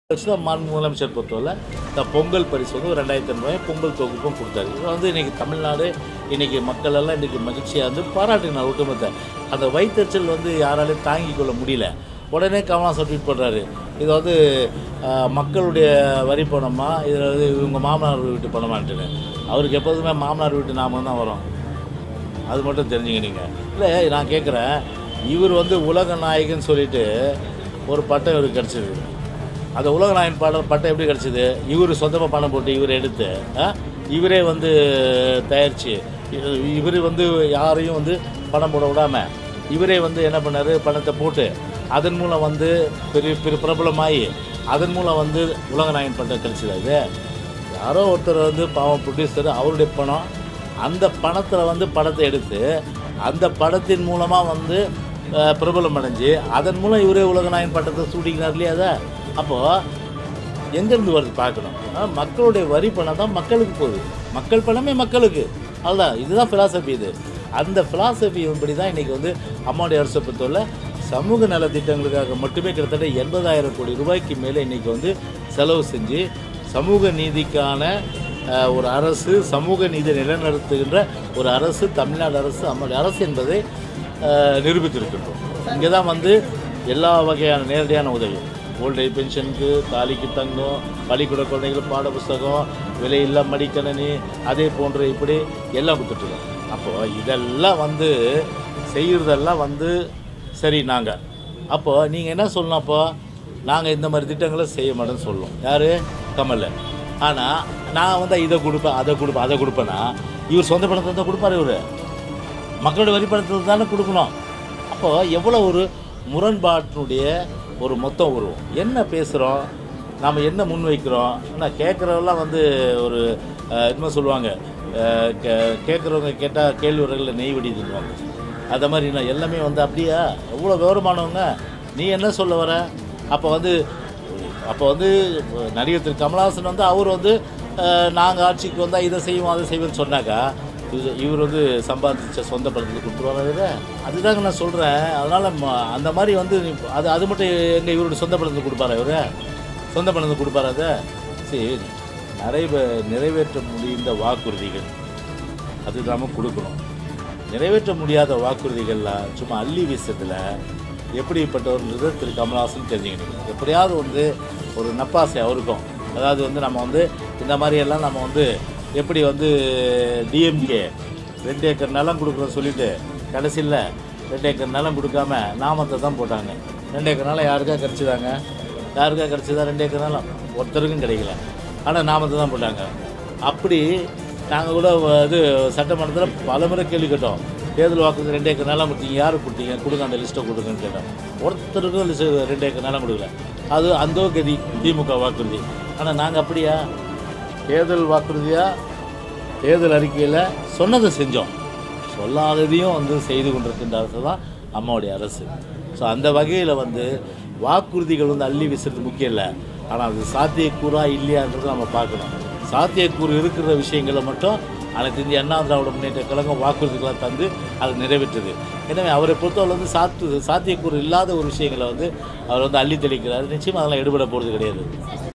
வருஷம் மாண்பு முதலமைச்சர் பொறுத்தவரை இந்த பொங்கல் பரிசு வந்து ஒரு ரெண்டாயிரத்தி ரூபாய் பொங்கல் தொகுப்பும் கொடுத்தாரு இது வந்து இன்னைக்கு தமிழ்நாடு இன்னைக்கு மக்கள் எல்லாம் இன்னைக்கு மகிழ்ச்சியாக வந்து பாராட்டினார் ஒட்டுமொத்த அந்த வயிற்றுச்சல் வந்து யாராலையும் தாங்கிக் கொள்ள முடியல உடனே கமலாசன் ட்வீட் பண்ணுறாரு இது வந்து ஆஹ், மக்களுடைய வரி பணமா இதில் வந்து இவங்க மாமனார் வீட்டு பணமான்ட்டு அவருக்கு எப்போதுமே மாமனார் வீட்டு நாம தான் வரும் அது மட்டும் தெரிஞ்சுங்க நீங்கள் இல்லை நான் கேட்குறேன் இவர் வந்து உலக நாயகன் சொல்லிட்டு ஒரு பட்டம் இவருக்கு கிடச்சிது அந்த உலக நாயகன் பாடம் பட்டம் எப்படி கிடச்சிது இவர் சொந்தமாக பணம் போட்டு இவர் எடுத்து ஆ? இவரே வந்து தயாரித்து இவர் வந்து யாரையும் வந்து பணம் போட விடாம இவரே வந்து என்ன பண்ணார் பணத்தை போட்டு அதன் மூலம் வந்து பெரிய பெரிய பிரபலமாகி அதன் மூலம் வந்து உலக நாயகன் பட்டம் கிடச்சிது இது யாரோ ஒருத்தர் வந்து பாவம் ப்ரொடியூசர் அவருடைய பணம் அந்த பணத்தில் வந்து படத்தை எடுத்து அந்த படத்தின் மூலமாக வந்து அஹ், பிரபலம் அடைஞ்சு அதன் மூலம் இவரே உலகநாயகன் பட்டத்தை சூட்டிக்கிறார் இல்லையா அதை அப்போது எங்கேருந்து வருது பார்க்கணும் ஆ, மக்களுடைய வரி பணம் தான் மக்களுக்கு போகுது மக்கள் பணமே மக்களுக்கு அதுதான் இதுதான் ஃபிலாசபி இது அந்த ஃபிலாசபி படி தான் இன்றைக்கி வந்து அம்மாவுடைய அரசை பொறுத்தவரை சமூக நலத்திட்டங்களுக்காக மட்டுமே கிட்டத்தட்ட எண்பதாயிரம் கோடி ரூபாய்க்கு மேலே இன்றைக்கி வந்து செலவு செஞ்சு சமூக நீதிக்கான அஹ், ஒரு அரசு சமூக நீதி நிலைநிறுத்துகின்ற ஒரு அரசு தமிழ்நாடு அரசு அம்மாவுடைய அரசு என்பதை அஹ், நிரூபித்திருக்கின்றோம் இங்கே தான் வந்து எல்லா வகையான நேரடியான உதவி ஓல்டேஜ் பென்ஷனுக்கு தாலிக்கு தங்கம் பள்ளிக்கூட குழந்தைகள் பாட புஸ்தகம் விலையில்லா மடிக்கணனி அதே போன்று இப்படி எல்லாம் கொடுத்துட்ருக்கோம் அப்போது இதெல்லாம் வந்து செய்கிறதெல்லாம் வந்து சரி நாங்கள் அப்போது நீங்கள் என்ன சொல்லணும் அப்போ நாங்கள் இந்த மாதிரி திட்டங்களை செய்ய மாட்டோம்னு சொல்லுவோம் யார் கமல் ஆனால் நான் வந்து இதை கொடுப்பேன் அதை கொடுப்பேன் அதை கொடுப்பேன்னா இவர் சொந்த பணத்தை தான் கொடுப்பாரு இவர் மக்களோட வரி பணத்தில் தானே கொடுக்கணும் அப்போது எவ்வளோ ஒரு முரண்பாட்டினுடைய ஒரு மொத்தம் உருவம் என்ன பேசுகிறோம் நாம் என்ன முன்வைக்கிறோம் ஆனால் கேட்குறவெல்லாம் வந்து ஒரு அஹ், என்னமோ சொல்லுவாங்க அஹ், கே கேட்குறவங்க கேட்டால் கேள்வி வரல நெய் வெடிதுன்னுவாங்க அந்த மாதிரி நான் எல்லாமே வந்து அப்படியா எவ்வளோ விவரமானவங்க நீ என்ன சொல்ல வர அப்போ வந்து அப்போ வந்து நடிகர் திரு கமலஹாசன் வந்து அவர் வந்து நாங்கள் ஆட்சிக்கு வந்தால் இதை செய்வோம் அதை செய்வோம்னு சொன்னாக்கா இது இவர் வந்து சம்பாதிச்ச சொந்த படத்துக்கு கொடுத்துருவாங்க இதை அதுதாங்க நான் சொல்கிறேன் அதனால் அந்த மாதிரி வந்து நீ- அது அது மட்டும் எங்கள் இவருடைய சொந்த படத்துக்கு கொடுப்பாரா இவர் சொந்த படத்துக்கு கொடுப்பாரா அதை சரி நிறைவே நிறைவேற்ற முடிந்த வாக்குறுதிகள் அது நாம கொடுக்கணும் நிறைவேற்ற முடியாத வாக்குறுதிகள்லாம் சும்மா அள்ளி வீசத்தில் எப்படிப்பட்டவர்ன்றது திரு கமல்ஹாசன் தெரிஞ்சுக்கணும் எப்படியாவது வந்து ஒரு நப்பாசை அவருக்கும் அதாவது வந்து நம்ம வந்து இந்த மாதிரியெல்லாம் நம்ம வந்து எப்படி வந்து டிஎம்கே ரெண்டு ஏக்கர் நிலம் கொடுக்குறோம் சொல்லிட்டு கடைசியில் ரெண்டு ஏக்கர் நிலம் கொடுக்காம நாமத்தை தான் போட்டாங்க ரெண்டு ஏக்கர் நிலம் யாருக்கா கிடச்சிதாங்க யாருக்கா கிடச்சிதா ரெண்டு ஏக்கர் நிலம் ஒருத்தருக்கும் கிடைக்கல ஆனால் நாமத்தை தான் போட்டாங்க அப்படி நாங்கள் கூட வ- இது சட்டமன்றத்தில் பல முறை கேள்வி கேட்டோம் தேர்தல் வாக்குறுதி ரெண்டு ஏக்கர் நிலம் கொடுத்தீங்க யாருக்கு கொடுத்தீங்க கொடுங்க அந்த லிஸ்ட்டை கொடுங்கன்னு கேட்டோம் ஒருத்தருக்கும் லிஸ்ட் ரெண்டு ஏக்கர் நிலம் கொடுக்கல அது அந்த கதி திமுக வாக்குறுதி ஆனால் நாங்கள் அப்படியா தேர்தல் வாக்குறுதியாக தேர்தல் அறிக்கையில் சொன்னதை செஞ்சோம் சொல்லாததையும் வந்து செய்து கொண்டிருக்கின்ற அரசு தான் அம்மாவுடைய அரசு ஸோ அந்த வகையில் வந்து வாக்குறுதிகள் வந்து அள்ளி வீசுறது முக்கியம் இல்லை ஆனால் அது சாத்தியக்கூறா இல்லையான்றதை நம்ம பார்க்கணும் சாத்தியக்கூறு இருக்கிற விஷயங்களை மட்டும் அனைத்து இந்திய அண்ணா திராவிட முன்னேற்ற கழகம் வாக்குறுதிகளை தந்து அதை நிறைவேற்றுது எனவே அவரை பொறுத்தவரை வந்து சாத்து சாத்தியக்கூறு இல்லாத ஒரு விஷயங்களை வந்து அவர் வந்து அள்ளி தெளிக்கிறார் நிச்சயமாக அதெல்லாம் எடுபட போகிறது கிடையாது